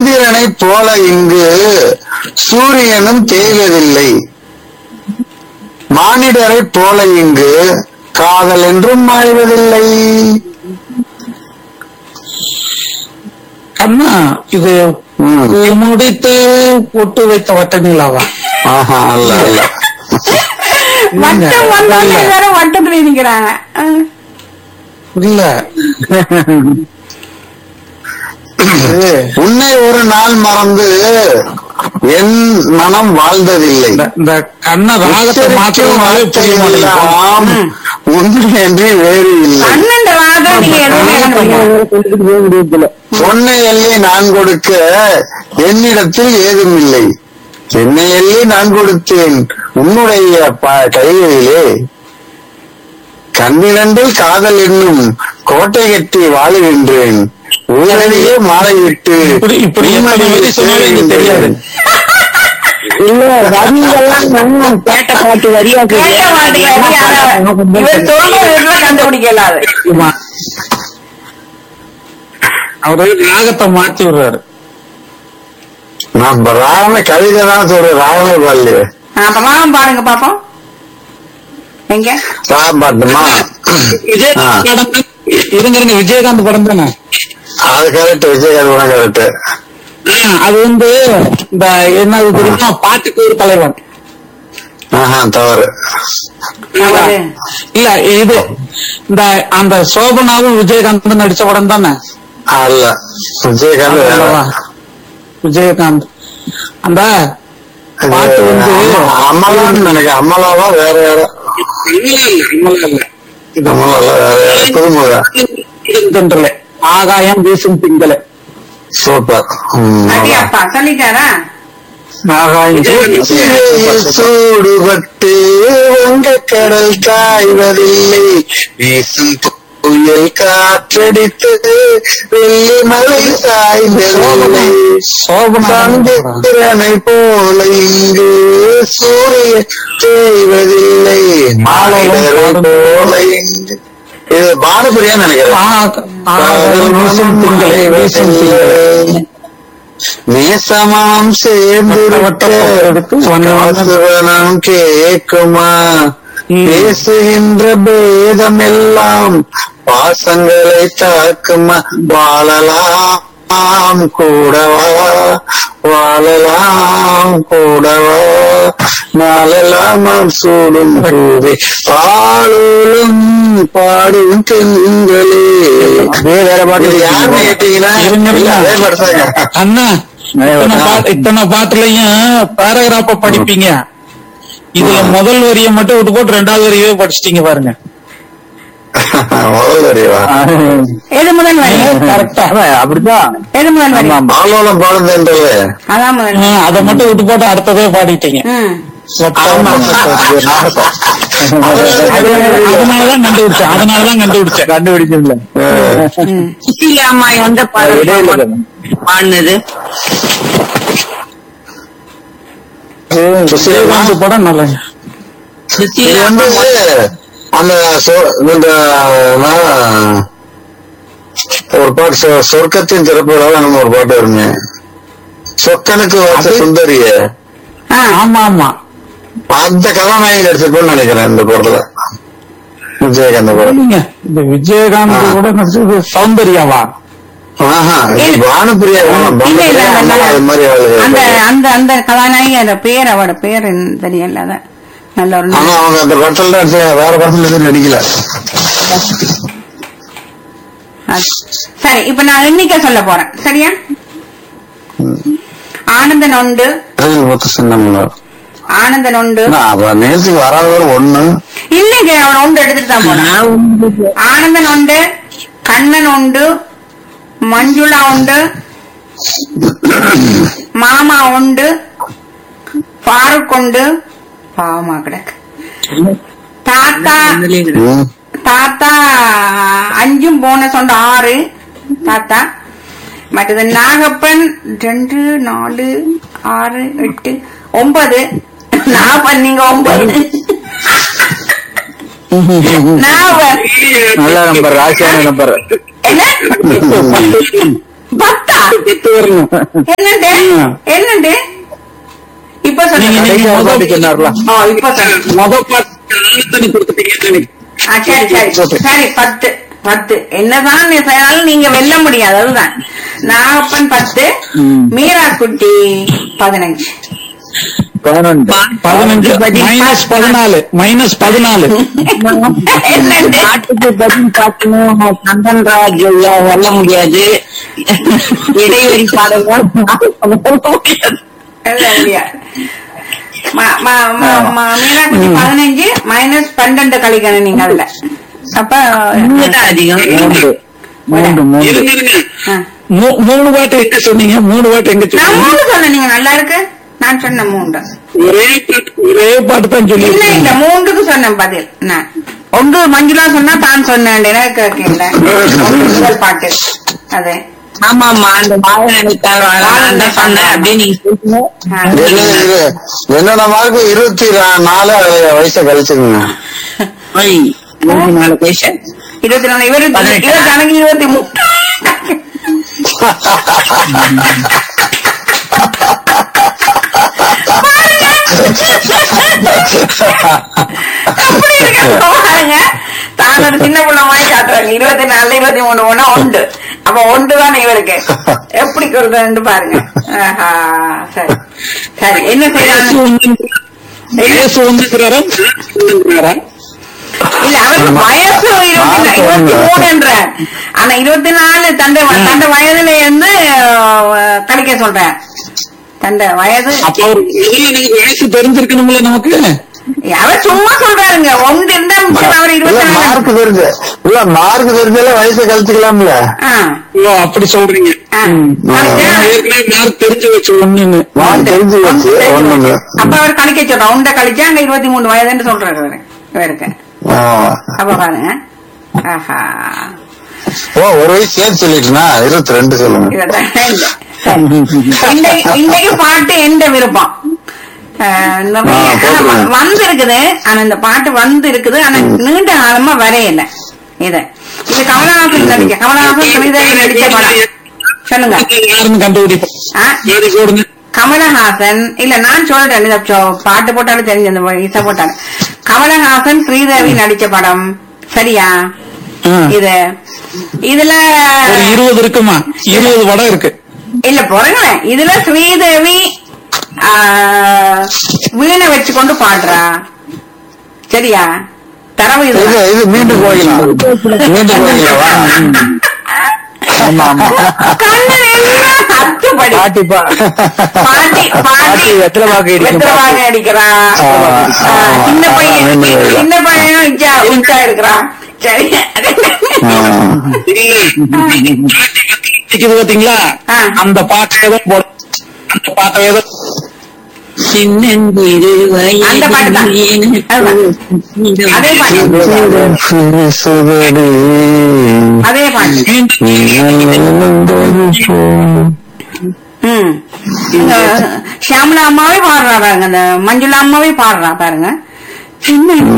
சந்திரனைப் போல இங்கு சூரியனும் தேய்வதில்லை மானிடரைப் போல இங்கு காதல் என்றும் மாய்வதில்லை கண்ணா இது ம். முடித்து பொட்டு வைத்த வட்ட நிலாவா ஆஹா அல்ல அல்ல வட்டம் வந்தோடனே எல்லாரும் வட்டத்துல நிக்கிறாங்க ஆ. இல்ல இது உன்னை ஒரு நாள் மறந்து என் மனம் வாழ்ந்ததில்லை இந்த- இந்த கண்ண ராகத்தை மாற்றவே புரிய மாட்டேங்குது எல்லாம் உண்மை என்று வேறு இல்லை அண்ணன் ராதம் நீங்க எதுவுமே கண்டுபிடிக்கல. பொன்னை எல்லி நான் கொடுக்க என்னிடத்தில் ஏதும் இல்லை என்னை எல்லி நான் கொடுத்தேன் உன்னுடைய ப- கைகளிலே கண்ணிரண்டில் காதல் என்னும் கோட்டை கட்டி வாழுகின்றேன் ஊரடியே மாலையிட்டு இப்படி இப்படி எத்தனை வரி சொன்னாலும் எனக்கு தெரியாது இல்ல வரிகள்லாம் நம்ம கேட்ட பாட்டு வரியா கேட்ட மாட்டீங்க இவர் சொல்றதுல கண்டுபிடிக்கல அது ஆமா. அவரு ராகத்தை மாத்தி விடுறாரு நான் ராவண கவிதை தான் சொல்றேன் ராவண பாடலையே அப்ப வாங்க பாருங்க பாப்போம் எங்க ராம் பாட்டுமா விஜயகாந்த் படம் தான். இருங்க இருங்க விஜயகாந்த் படம் தானே அது கரெக்ட் விஜயகாந்த் கூட கரெக்ட் ஆ, அது வந்து இந்த என்னது தெரியுமா பாட்டுக்கு ஒரு தலைவன் ஆஹா தவறு அவரு இல்ல இது இந்த அந்த சோபனாவும் விஜயகாந்த் நடிச்ச படம் தானே அல்ல விஜயகாந்த் வேற. அல்லவா? விஜயகாந்த் அந்த பாட்டு வந்து அம்மா- அமலான்னு நினைக்கிறேன் அமலாவா வேற யாரோ இது அமலா இல்ல, வேற யாரோ புதுமுக தென்றலே ஆகாயம் வீசும் திங்களே சூப்பர் ம், அடி அதான். அப்பா சொல்லிட்டாரா ஆகாயம் வெற்றியில் சூடுபட்டு வங்கக்கடல் காய்வதில்லை வீசும் புயல் காற்றடித்து வெள்ளி மலை சாய்ந்ததில்லை சந்திரனை போல இங்கு சூரியன் தேய்வதில்லை மாலைகளை போல இங்கு இது பாரதியா நினைக்கிறேன் ஆகாயம் வீசும் திங்களே வீசும் திங்களே நேசமாம் சேர்ந்து வனம் கேக்குமா ம். பேசுகின்ற பேதம் எல்லாம் பாசங்களை தாக்குமா வாழலாம் கூடவா வாழலாம் கூடவா நாளெல்லாம் நாம் சூடும் பூவே பாடலும் பாடும் பெண்களே வேற பாட்டு யாருன்னு கேட்டீங்கன்னா இருங்க, இருங்க. இல்ல, அதே பாட்டு அண்ணா இத்தனை பாட்டு- இத்தனை பாட்டுலயும் பேராகிராஃப படிப்பீங்க இதுல முதல் வரியை மட்டும் விட்டு போட்டு ரெண்டாவது வரியவே படிச்சிட்டீங்க பாருங்க முதல் வரிவா எது முதல் வரி கரெக்டா அப்படிதான் எது முதல் வரி ஆலோலம் பாடுதுன்றது அதான் முதல் வரி. அதை மட்டும் விட்டு போட்டு அடுத்ததே பாடிட்டீங்க ம் அதனாலதான் கண்டுபிடிச்சேன் அதனாலதான் கண்டுபிடிச்சேன் கண்டுபிடிக்கல ம். சுசீலா அம்மா எந்த பாடல் பாடினது விஜயகாந்த் படம் நல்லா இது சுசீலா வந்து அந்த சொ- இந்த நான் ஒரு பாட்டு சொ- சொர்க்கத்தின் திறப்புகளாக நம்ம ஒரு பாட்டு வருமே சொக்கனுக்கு வச்ச சுந்தரிய ஆ ஆமா ஆமா அந்த கதாநாயகி நடிச்சிருப்போம்னு நினைக்கிறேன் இந்த படத்துல விஜயகாந்த் படம் இல்லைங்க இந்த விஜயகாந்த் கூட நடிச்சது சௌந்தர்யாவா ஆஹா இது பானுப்பிரியா இல்ல இல்ல அந்த அது மாதிரி ஆளு அந்த அந்த அந்த கதாநாயகி அந்த பேர் அவட பேர் என்ன தெரியல அத நல்ல ஒரு ஆனா அவங்க அந்த படத்துல தான் நடிச்சாங்க. வேற படத்துல எதுவும் நடிக்கல அது- சரி இப்ப நான் எண்ணிக்கை சொல்ல போறேன் சரியா ஆனந்தன் உண்டு மொத்த சின்ன ஆனந்தன் உண்டு அப்ப நேரத்துக்கு வராதவர் ஒண்ணு இல்லைங்க அவன் உண்டு எடுத்துட்டு தான் போனான் ஆனந்தன் உண்டு கண்ணன் உண்டு மஞ்சுளா உண்டு மாமா உண்டு ஃபாரூக் உண்டு பாவமா கிடக்கு தாத்தா ம். தாத்தா அஞ்சும் போனஸ் உண்டு ஆறு தாத்தா மற்றது நாகப்பன் ரெண்டு நாலு ஆறு எட்டு ஒன்பது நாகப்பன் நீங்க ஒன்பது நாகப்பன் நல்ல நம்பர் ராசியான நம்பர் என்ன பத்தா கெட்டு வரணும் என்னண்டு ம். என்னண்டு இப்ப நீங்க சொல்லுங்க நீங்க முத சொன்னார்ல ஆ, இப்ப சொல்லுங்க முத பாட்டு ஆனந்தனை கொடுத்துட்டீங்க ஆ, சரி சரி சரி பத்து பத்து என்னதான் நீ செய்தாலும் நீங்க வெல்ல முடியாது அதுதான் நாகப்பன் பத்து மீரா குட்டி பதினஞ்சு பதினொன்று பதினஞ்சு மைனஸ் பதினாலு மைனஸ் பதினாலு என்னண்டு பாட்டுக்கு பதில் பார்க்கணும் சந்தன் ராஜ் ஐயா வெல்ல முடியாது இடைவெளி பாடல்கள் முடியாது வெல்ல முடியாது ம- ம- ம- ம- மீரா குட்டி பதினஞ்சு மைனஸ் பன்னெண்டு கழிக்கணும் நீங்க அதுல அப்ப உண்மைதான் அதிகம் மூன்று மூன்று மூன்று இருங்க இருங்க ஆ. மூ- மூணு பாட்டு எங்க சொன்னீங்க மூணு பாட்டு எங்க நான் சொன்னீங்க மூணு சொன்னேன் நீங்க நல்லா இருக்கு நான் சொன்ன மூன்று ஒரே பாட்டு ஒரே பாட்டு தான் சொல்லி இல்ல இல்ல மூன்றுக்கு சொன்னேன் பதில் நான் ஒன்று மஞ்சுளா சொன்னா தான் சொன்னேன் எனக்கு கேட்கல ஒன்று முதல் பாட்டு அது ஆமா ஆமா அந்த வாழ நினைத்தார் நான் தான் சொன்னேன் அப்படியே நீங்க சொல்லுங்க ஆ. என்ன இது? என்னோட மார்க் இருபத்தி நா- நாலு வயசை கழிச்சுக்குங்க ஐய், இருபத்தி நாலு வயசு இருபத்தி நாலு இவரு பதினெட்டு. இவர் கணக்கு இருபத்தி மூணு அப்படி இருக்க பாருங்க தான் ஒரு சின்ன புள்ள மாதிரி காட்டுறாங்க இருபத்தி நாலு இருபத்தி மூணு ஒண்ணா உண்டு அப்ப ஒன்று தானே இவருக்கு எப்படி கொடுக்குறேன்னு பாருங்க ஆஹா சரி சரி என்ன செய்யறாங்க வயசு வந்துக்கிறாரா வந்துக்கிறாரா இல்ல அவருக்கு வயசு இருபத்தி நா- இருபத்தி மூணுன்ற ஆனா இருபத்தி நாலு தண்டை தண்டை வயதுல இருந்து அஹ், கழிக்க சொல்றேன் தண்டை வயது அப்ப அவர் முதல்ல எனக்கு வயசு தெரிஞ்சிருக்கணும்ல நமக்கு அவர் சும்மா சொல்றாருங்க ஒன்று இருந்தா மிச்சம் அவர் இல்ல இருபத்தி நாலு மார்க் தெரிஞ்சு இல்ல மார்க் தெரிஞ்சாலே வயசை கழிச்சுக்கலாம்ல ஆ, ஓ அப்படி சொல்றீங்க ஆ. நான் கழிச்சா- ஏற்கனவே மார்க் தெரிஞ்சு வச்சு ஒண்ணுன்னு மார்க் தெரிஞ்சு வச்சு ஒண்ணுங்க அப்ப அவர் கழிக்க சொல்றோம் உண்ட கழிச்சா அங்க இருபத்தி மூணு வயதுன்னு சொல்றாரு அவரு இவருக்கு ஆ. அப்ப பாருங்க ஆஹா ஓ ஒரு வயசு சேர்த்து சொல்லிட்டுனா இருபத்தி ரெண்டு சொல்லுங்க இதுதான் இல்ல. சரி. இன்னைக்கு இன்னைக்கு பாட்டு எந்த விருப்பம் அஹ், நிறைய ஆ, ஆனா போட்டுருங்க. வ- வந்து இருக்குது ஆனா இந்த பாட்டு வந்து இருக்குது ஆனா நீண்ட காலமா வரையல இது இது கமலஹாசன் நடிக்க கமலஹாசன் சுனிதேவி நடிச்ச படம் சொல்லுங்க யாருன்னு கண்டுபிடிப்போம் ஆ? எழுதி போடுங்க கமலஹாசன் இல்ல நான் சொல்றேன் இத சொ- பாட்டு போட்டாலும் தெரிஞ்சு அந்த இசை போட்டாலும் கமலஹாசன் ஸ்ரீதேவி நடிச்ச படம் சரியா ஆ. இது இதுல ஒரு இருபது இருக்குமா இருபது படம் இருக்கு இல்ல பொறுங்களேன் இதுல ஸ்ரீதேவி ஆ, வீணை வச்சு கொண்டு பாடுறா சரியா தரவு இது இது இது மீண்டும் போகலாம் மீண்டும் போகலாவா ஆமா ஆமா கண்ணன் எல்லாம் அத்துப்படி பாட்டி பா பாட்டி பாட்டி பாட்டி வெத்தலை பாக்கு அடிக்கும் வெத்தலை பாக்கு அடிக்கிறான் ஆ, ஆ, சின்ன ஆ, பையன் மீண்டும் போகலாம். சின்ன பையன் இச்சா உச்சா இருக்கிறான் சரி ஆ. இருக்குது பாத்தீங்களா ஆ. அந்த பாட்டை ஏதோ போட அந்த பாட்டை ஏதோ சின்னஞ்சிறு அந்த பாட்டு தான். அதே பாட்டு சுவடு அதே பாட்டு ம் அஹ், ஷியாமலா அம்மாவே பாடுறாங்க அந்த மஞ்சுளா அம்மாவே பாடுறா பாருங்க சின்ன